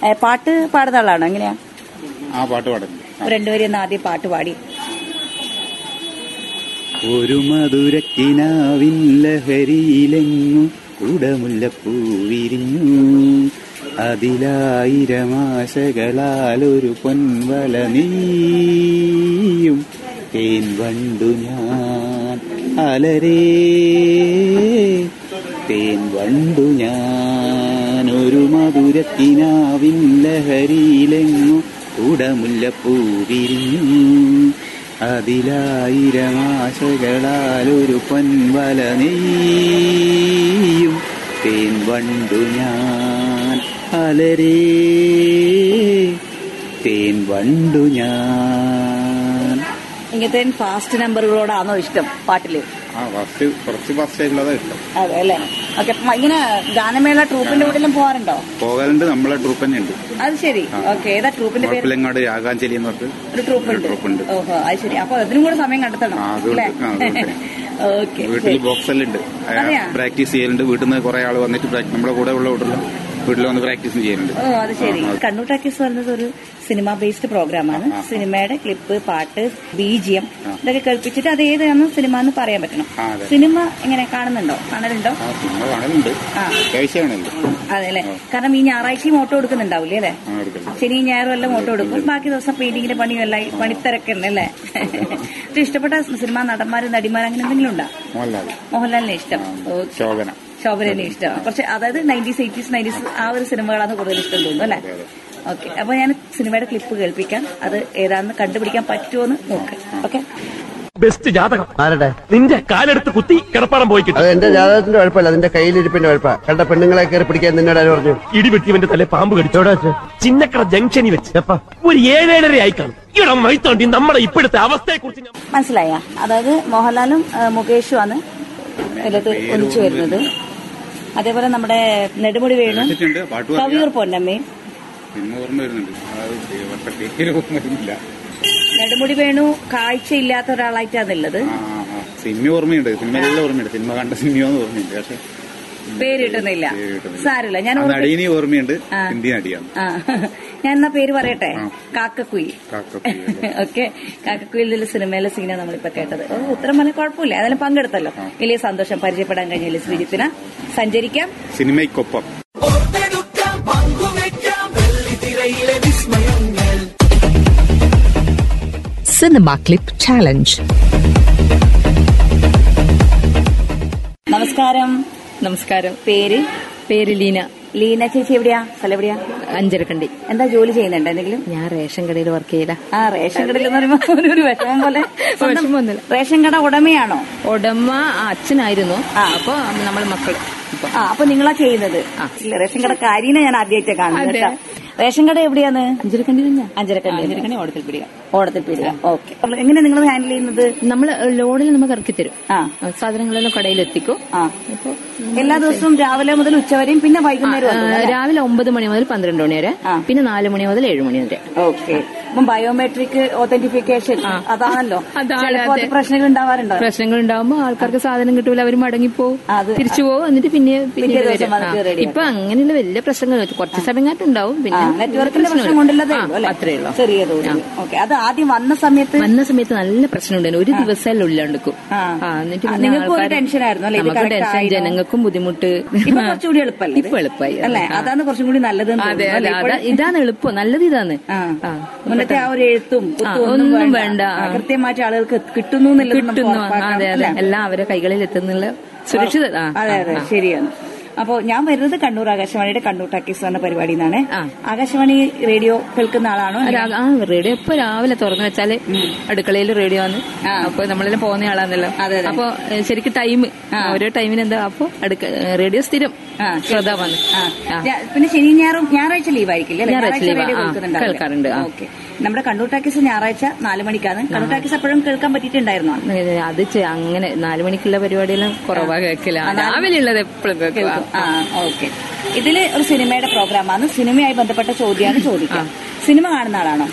ഏ, പാട്ട് പാടുന്ന ആളാണോ എങ്ങനെയാ ആ പാട്ട് പാടുന്നു രണ്ടുപേരും ഒന്ന് ആദ്യം പാട്ട് പാടി ഒരു മധുരക്കിനാവിൻ ലഹരിയിലെങ്ങു കുടമുല്ലപ്പൂ വിരിഞ്ഞു അതിലായിരമാശകളാൽ ഒരു പൊൻവല നീയും തേൻ വണ്ടു ഞാൻ അലരേ തേൻ വണ്ടു ഞാൻ ഒരു മധുരക്കിനാവിൻ ലഹരിയിലെങ്ങു കുടമുല്ലപ്പൂ വിരിഞ്ഞു അതിലായിരമാശകളാൽ ഒരു പൊൻവല നെയ്യും തേൻ വണ്ടു ഞാൻ അലരേ തേൻ വണ്ടു ഞാൻ ഇങ്ങനത്തെ ഫാസ്റ്റ് നമ്പറുകളോടാണോ ഇഷ്ടം പാട്ടില് ആ ഫസ്റ്റ് കുറച്ച് ഫസ്റ്റ് ആയിട്ടുള്ളതാ ഇഷ്ടം അതെ അല്ലേ ഓക്കെ ഇങ്ങനെ ഗാനമേള ട്രൂപ്പിന്റെ കൂടെല്ലാം പോകാറുണ്ടോ പോകാറുണ്ട് നമ്മളെ ട്രൂപ്പ് തന്നെ ഉണ്ട് അത് ശരി ഓക്കെ ഏതാ ട്രൂപ്പിന്റെ പേര് കുഴപ്പമില്ലങ്ങാട് രാഗാഞ്ജലി എന്ന് പറഞ്ഞിട്ട് ഒരു ട്രൂപ്പ് ഒരു troupe ഉണ്ട്. ഉണ്ട് ഓഹോ അത് ശരി അപ്പൊ അതിനും കൂടെ സമയം കണ്ടെത്തണം ആ, അതുകൊണ്ട്. അല്ലേ ആ, അതുകൊണ്ട്. ഓക്കെ വീട്ടിൽ ബോക്സ് എല്ലാം ഉണ്ട് അതെയാ? പ്രാക്ടീസ് ചെയ്യലുണ്ട് വീട്ടിൽ നിന്ന് കുറെ ആൾ വന്നിട്ട് പ്രാക്- നമ്മുടെ കൂടെ ഉള്ള വീട്ടിലുള്ള വീട്ടിൽ വന്ന് പ്രാക്ടീസ് ചെയ്യുന്നുണ്ട് ഓ അത് ശരി ആ, ആ. കണ്ണൂർ ടാക്കീസ് പറയുന്നത് ഒരു സിനിമ ബേസ്ഡ് പ്രോഗ്രാമാണ് ആ, ആ. സിനിമയുടെ ക്ലിപ്പ് പാട്ട് ബീജിയം ആ. ഇതൊക്കെ കേൾപ്പിച്ചിട്ട് അത് ഏതാണെന്ന് സിനിമ എന്ന് പറയാൻ പറ്റണം ആ, അതെ. സിനിമ എങ്ങനെ കാണുന്നുണ്ടോ കാണലുണ്ടോ ആ സിനിമ കാണലുണ്ട് ആ. അത്യാവശ്യമാണല്ലോ അതെ അല്ലേ ആ. കാരണം ഈ ഞായറാഴ്ചയും ഓട്ടോ എടുക്കുന്നുണ്ടാവില്ലേ അല്ലേ ആ എടുക്കല്ലോ ശനി ഞായറും എല്ലാം ഓട്ടോ എടുക്കും ബാക്കി ദിവസം പെയിന്റിങ്ങിന്റെ പണിയല്ല പണിത്തിരക്കന്നെ അല്ലേ ഇത് ഇഷ്ടപ്പെട്ട സിനിമ നടന്മാര് നടിമാർ അങ്ങനെ എന്തെങ്കിലും ഉണ്ടോ മോഹൻലാൽ മോഹൻലാലിനെ ഇഷ്ടം ആ, ഓക്കെ ശോഭന ശോഭനെ ഇഷ്ടം കുറച്ച് അതായത് നയൻറ്റീസ് എയ്റ്റീസ് നയൻറ്റീസ് ആ ഒരു സിനിമകളാണ് കൂടുതൽ ഇഷ്ടം തോന്നുന്നു അല്ലേ അതെ, അതെ. ഓക്കെ അപ്പൊ ഞാൻ സിനിമയുടെ ക്ലിപ്പ് കേൾപ്പിക്കാം അത് ഏതാണെന്ന് കണ്ടുപിടിക്കാൻ പറ്റുമോന്ന് നോക്കാം ഓക്കെ ബെസ്റ്റ് ജാതകം ആരുടെ നിന്റെ കാലെടുത്ത് കുത്തി കിടപ്പാടം പോയി കിട്ടും അത് എന്റെ ജാതകത്തിന്റെ കുഴപ്പമില്ല അതിന്റെ കയ്യിലിരിപ്പിന്റെ കുഴപ്പ കണ്ട പെണ്ണുങ്ങളെ കയറി പിടിക്കാൻ നിന്നോട് ആര് പറഞ്ഞു ഇടിവെട്ടിവന്റെ തല പാമ്പ് കടിച്ചു എവിടെ വെച്ച് ചിന്നക്കട ജംഗ്ഷനിൽ വെച്ച് എപ്പ ഒരു ഏഴേഴര ആയി കാണും ഇടം വൈത്തോണ്ടി നമ്മുടെ ഇപ്പോഴത്തെ അവസ്ഥയെ കുറിച്ച് ഞാൻ മനസ്സിലായ അതായത് മോഹൻലാലും ആ, മുകേഷുമാണ് ഇതിലത്ത് ഒന്നിച്ചു വരുന്നത് അതേപോലെ നമ്മുടെ നെടുമുടി വേണു കേട്ടിട്ടുണ്ട് പാട്ട് പറയാം കവിയൂർ പൊന്നമ്മയും സിനിമ ഓർമ്മ വരുന്നുണ്ട് അതായത് ഇവരുടെ പേര് ഓർമ്മ വരുന്നില്ല നെടുമുടി വേണു കാഴ്ചയില്ലാത്ത ഒരാളായിട്ടാണ് ഉള്ളത് ആ ആ, ആ. സിനിമ ഓർമ്മയുണ്ട് സിനിമയിലെല്ലാം ഓർമ്മയുണ്ട് സിനിമ കണ്ട സിനിമയൊന്നും ഓർമ്മയുണ്ട് പക്ഷെ പേര് കിട്ടുന്നില്ല പേര് കിട്ടുന്നില്ല. സാരമില്ല ഞാൻ ആ ഓർത്ത്- നടീനെ ഓർമ്മയുണ്ട് ആ. ഹിന്ദി നടിയാണ് ആ ഞാൻ എന്നാ പേര് പറയട്ടെ ആ. കാക്കക്കുയിൽ കാക്കക്കുയിൽ. ഓക്കെ കാക്കക്കുയിലെ സിനിമയിലെ സീനാണ് നമ്മളിപ്പോ കേട്ടത് ഓ ഉത്തരം പറഞ്ഞ കുഴപ്പമില്ല അതിലും പങ്കെടുത്തല്ലോ വലിയ സന്തോഷം പരിചയപ്പെടാൻ കഴിഞ്ഞില്ല ശ്രീജിത്തിന് സഞ്ചരിക്കാം സിനിമയ്ക്കൊപ്പം Cinema Clip Challenge. നമസ്കാരം നമസ്കാരം പേര് പേര് ലീന ലീന ചേച്ചി എവിടെയാ സ്ഥലം എവിടെയാ അഞ്ചരക്കണ്ടി എന്താ ജോലി ചെയ്യുന്നുണ്ട് എന്തെങ്കിലും ഞാൻ റേഷൻ കടയിൽ വർക്ക് ചെയ്യല ആ റേഷൻ കടയിൽ എന്ന് പറയുമ്പോ ഒരു- ഒരു വിഷമം പോലെ സ്വന്തം വിഷമമൊന്നുമില്ല. റേഷൻ കട ഉടമയാണോ ഉടമ അച്ഛനായിരുന്നു ആ. അപ്പൊ നമ്മൾ മക്കള് ഇപ്പൊ ആ അപ്പൊ നിങ്ങളാ ചെയ്യുന്നത് ഇല്ല റേഷൻ കട കാര്യനെ ഞാൻ ആദ്യമായിട്ടാ കാണുന്നത് അതെ. കേട്ടോ. റേഷൻ കട എവിടെയാണ് അഞ്ചരക്കണ്ടി തന്നെ അഞ്ചരക്കണ്ടി അഞ്ചരക്കണ്ടി ഓടത്തിൽ പിടിക ഓടത്തിൽ പീടിക ഓക്കെ എങ്ങനെ നിങ്ങൾ ഹാൻഡിൽ ചെയ്യുന്നത് നമ്മൾ ലോഡിൽ നമുക്ക് ഇറക്കി തരും ആ സാധനങ്ങളെല്ലാം കടയിൽ എത്തിക്കും ആ എല്ലാ ദിവസവും രാവിലെ മുതൽ ഉച്ചവരെയും പിന്നെ വൈകുന്നേരം ആ, രാവിലെ ഒമ്പത് മണി മുതൽ പന്ത്രണ്ട് മണി വരെ ആ. പിന്നെ നാല് മണി മുതൽ ഏഴ് മണി വരെ ഓക്കെ അപ്പം ബയോമെട്രിക് ഓതന്റിഫിക്കേഷൻ ആ. അതാണല്ലോ അതാണ്, ചിലപ്പോ അത് അതെ. പ്രശ്നങ്ങൾ ഉണ്ടാവാറുണ്ടോ പ്രശ്നങ്ങൾ ഉണ്ടാവുമ്പോ ആൾക്കാർക്ക് സാധനം കിട്ടൂല അവർ മടങ്ങിപ്പോവും അത് തിരിച്ചു പോകും എന്നിട്ട് പിന്നെ പിറ്റേ പിന്നീട് ദിവസം വരും. വന്നിട്ട് ആ. ready ഇപ്പൊ അങ്ങനെയുള്ള വലിയ പ്രശ്നങ്ങൾ കുറച്ച് സമയമായിട്ടുണ്ടാവും പിന്നെ നെറ്റ്വർക്കിന്റെ പ്രശ്നമില്ല. പ്രശ്നം കൊണ്ടുള്ളതേ ആ, ഉള്ളൂ അല്ലേ അത്രേ ഉള്ളൂ ചെറിയ തോതിൽ ഓക്കെ അത് ആദ്യം വന്ന സമയത്ത് വന്ന സമയത്ത് നല്ല പ്രശ്നം ഉണ്ടായിരുന്നു ഒരു ദിവസം ഉള്ളിലെടുക്കും ആ. എന്നിട്ട് ആ, പിന്നെ നിങ്ങൾക്കും ഒരു ആൾക്കാര് ടെൻഷൻ ആയിരുന്നു അല്ലേ? ഇത് നമുക്ക് correct ടെൻഷൻ ആയിനോ? ജനങ്ങൾക്കും ബുദ്ധിമുട്ട് ഇപ്പൊ കുറച്ചുകൂടി എളുപ്പമല്ലേ ഇത്? ഇപ്പൊ എളുപ്പമായി അല്ലേ ആ. അതാണ് കുറച്ചും കൂടി നല്ലത് അതെ അതെ അതാ ഇതാണ് എളുപ്പം നല്ലത് ഇതാണ് ആ. ആ. മുന്നത്തെ ആ ഒരു എഴുത്തും കുത്തും ആ, ഒന്നും ഒന്നും വേണ്ട വേണ്ട, ആ. ആ, കൃത്യമായിട്ട് ആളുകൾക്ക് കിട്ടുന്നു എന്നുള്ളത് നമുക്ക് കിട്ടുന്നു ഉറപ്പാക്കാം, അതെ അതെ അല്ലേ? എല്ലാം അവരെ കൈകളിൽ എത്തുന്നുള്ള സുരക്ഷിത ആ, അതെ അതെ ആ, ആ. ശരിയാണ് അപ്പോ ഞാൻ വരുന്നത് കണ്ണൂർ ആകാശവാണിയുടെ കണ്ണൂർ ടാക്കീസ് എന്ന പരിപാടി നിന്നാണ് ആ. ആകാശവാണി റേഡിയോ കേൾക്കുന്ന ആളാണോ ആ, രാ- ആ റേഡിയോ ഇപ്പൊ രാവിലെ തുറന്നു വെച്ചാല് അടുക്കളയിൽ റേഡിയോ ആണ് ആ. അപ്പൊ നമ്മളെല്ലാം പോകുന്ന ആളാണല്ലോ അതെ, അതെ. അപ്പൊ ഏ, ശരിക്കും ടൈം ആ. ഓരോ ടൈമിന് എന്താ അപ്പൊ അടുക്ക റേഡിയോ സ്ഥിരം ആ, ശ്രോതാവാണ് ആ. ആ. ഞാ- പിന്നെ ശനി ഞായറും ഞായറാഴ്ച ലീവ് ആയിരിക്കില്ലേ അല്ലേ? ഞായറാഴ്ച ഞായറാഴ്ച leave ആ. റേഡിയോ ആ, കേൾക്കുന്നുണ്ടാവില്ലേ? കേൾക്കാറുണ്ട്, ആ. ഓക്കെ നമ്മുടെ കണ്ണൂർ ടാക്കീസ് ഞായറാഴ്ച നാല് മണിക്കാണ് കണ്ണൂർ ടാക്കീസ് എപ്പോഴും കേൾക്കാൻ പറ്റിയിട്ടുണ്ടായിരുന്നോ ഏ, അത് ചെ- അങ്ങനെ നാലു മണിക്കുള്ള പരിപാടിയെല്ലാം കുറവാ കേൾക്കില്ല ആ, നാല് രാവിലെ ഉള്ളത് എപ്പോഴും കേൾക്കുക കേൾക്കും ആ ഓക്കെ ഇതില് ഒരു സിനിമയുടെ പ്രോഗ്രാമാണ് സിനിമയായി ബന്ധപ്പെട്ട ചോദ്യമാണ് ചോദിക്കുക സിനിമ കാണുന്ന ആളാണോ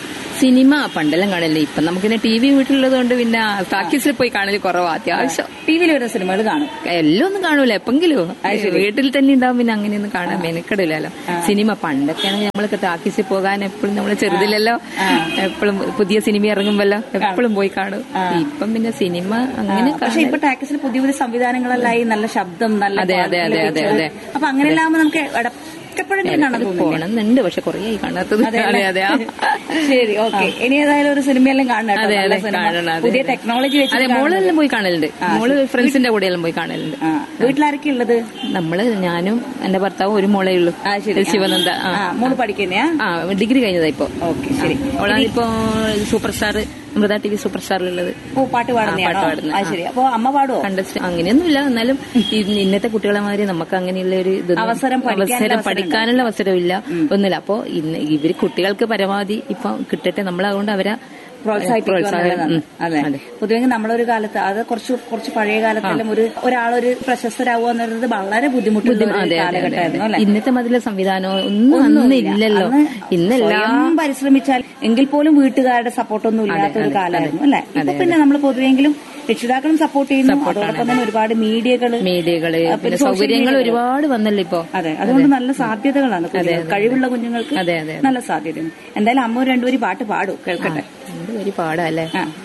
സിനിമ പണ്ടെല്ലാം കാണല്ലേ ഇപ്പൊ നമുക്കിന്നെ ടി വി വീട്ടിലുള്ളത് കൊണ്ട് പിന്നെ ടാക്കീസിൽ പോയി കാണല് കുറവാ അത്യാവശ്യം ടി വിയിൽ വരുന്ന സിനിമകൾ കാണും എല്ലാം ഒന്നും കാണൂല എപ്പെങ്കിലും വീട്ടിൽ തന്നെ ഉണ്ടാവും പിന്നെ അങ്ങനെയൊന്നും കാണാൻ മെനക്കെടില്ലല്ലോ സിനിമ പണ്ടൊക്കെ ആണെങ്കിൽ നമ്മളൊക്കെ ടാക്കീസിൽ പോകാൻ എപ്പോഴും നമ്മള് ചെറുതില്ലല്ലോ എപ്പോഴും പുതിയ സിനിമ ഇറങ്ങുമ്പല്ലോ എപ്പോഴും പോയി കാണും ഇപ്പം പിന്നെ സിനിമ അങ്ങനെ പക്ഷെ ഇപ്പൊ ടാക്സിൽ പുതിയ പുതിയ സംവിധാനങ്ങളെല്ലാം നല്ല ശബ്ദം നല്ല അതെ, അതെ, quality അതെ, അതെ, picture. അതെ. അപ്പൊ അങ്ങനെയെല്ലാം ആവുമ്പോ നമുക്ക് ഇടയ്ക്കെപ്പോഴെങ്കിലും കാണാൻ തോന്നുന്നു പോകണമെന്നുണ്ട് പക്ഷെ കുറേ ആയി കാണാത്തത് അതെ അതെ അതെ ആ. ശരി ഓക്കെ ഇനി ഏതായാലും ഒരു സിനിമയെല്ലാം കാണണം കേട്ടോ. അതെ നല്ല അതെ സിനിമ. കാണണം അതെ, പുതിയ അതെ. ടെക്നോളജി അതെ വെച്ച് മോളെല്ലാം പോയി കാണലുണ്ട് മോള് ഫ്രണ്ട്സിന്റെ കൂടെ എല്ലാം പോയി കാണലുണ്ട് വീട്ടിലാരൊക്കെ ഉള്ളത് നമ്മള് ഞാനും എന്റെ ഭർത്താവും ഒരു മോളേ ഉള്ളൂ ആ ശരി ശിവനന്ദ ആ. ആ മോള് പഠിക്കുന്നയാ ആ ഡിഗ്രി കഴിഞ്ഞതാ ഇപ്പൊ ഓക്കെ ശരി അവളാണിപ്പോ super star Amrita T V super സ്റ്റാറിലുള്ളത് ഓ പാട്ട് പാടുന്നതാണോ പാട്ട് പാടുന്ന, ആ ആ. ശരി അപ്പൊ അമ്മ പാടുവോ കണ്ടസ്റ്റ് അങ്ങനെയൊന്നുമില്ല എന്നാലും ഈ ഇന്നത്തെ കുട്ടികളെ മാതിരി നമുക്ക് അങ്ങനെയുള്ള ഒരു ഇതൊന്നും- അവസരം പഠിക്കാനുള്ള അവസരം അവസരം പഠിക്കാനുള്ള അവസരമില്ല ഒന്നുമില്ല അപ്പോ ഇന്ന് ഇവര് കുട്ടികൾക്ക് പരമാവധി ഇപ്പൊ കിട്ടട്ടെ നമ്മളതുകൊണ്ട് അവരെ പ്രോത്സാഹിപ്പിക്കുക പ്രോത്സാഹനം, എന്നുള്ളതാണ്. ഉം. അതെ അതെ. പൊതുവെ നമ്മളൊരു കാലത്ത് അത് കുറച്ച് കുറച്ച് പഴയ കാലത്തെല്ലാം ഒരു ഒരാളൊരു പ്രശസ്തരാകുക എന്നുള്ളത് വളരെ ബുദ്ധിമുട്ടുള്ള ബുദ്ധിമു- ഒരു അതെ, അതെ, അതെ, കാലഘട്ടമായിരുന്നു അതെ. അല്ലെ ഇന്നത്തെ മതിലെ സംവിധാനം ഒന്നും അന്ന് ഇല്ലല്ലോ ഇന്നെല്ലാം സ്വയം പരിശ്രമിച്ചാൽ എങ്കിൽ പോലും വീട്ടുകാരുടെ സപ്പോർട്ടൊന്നും ഇല്ലാത്ത ഒരു അതെ, കാലമായിരുന്നു അതെ. അല്ലെ ഇപ്പൊ അതെ, പിന്നെ നമ്മൾ പൊതുവെങ്കിലും രക്ഷിതാക്കളും സപ്പോർട്ട് ചെയ്യുന്നു അതോടൊപ്പം തന്നെ ഒരുപാട് മീഡിയകള് മീഡിയകള് ആ, പിന്നെ social സൗകര്യങ്ങൾ media കള്. ഒരുപാട് വന്നല്ലോ ഇപ്പൊ അതെ അതുകൊണ്ട് നല്ല സാധ്യതകളാണ് കുഞ്ഞുങ്ങൾക്ക്. കഴിവുള്ള കുഞ്ഞുങ്ങൾക്ക് അതെ, അതെ, നല്ല സാധ്യതയാണ് എന്തായാലും അമ്മ രണ്ടുപേരും പാട്ട് പാടും കേൾക്കട്ടെ എന്ത് ഒരു പാടാ അല്ലേ ആ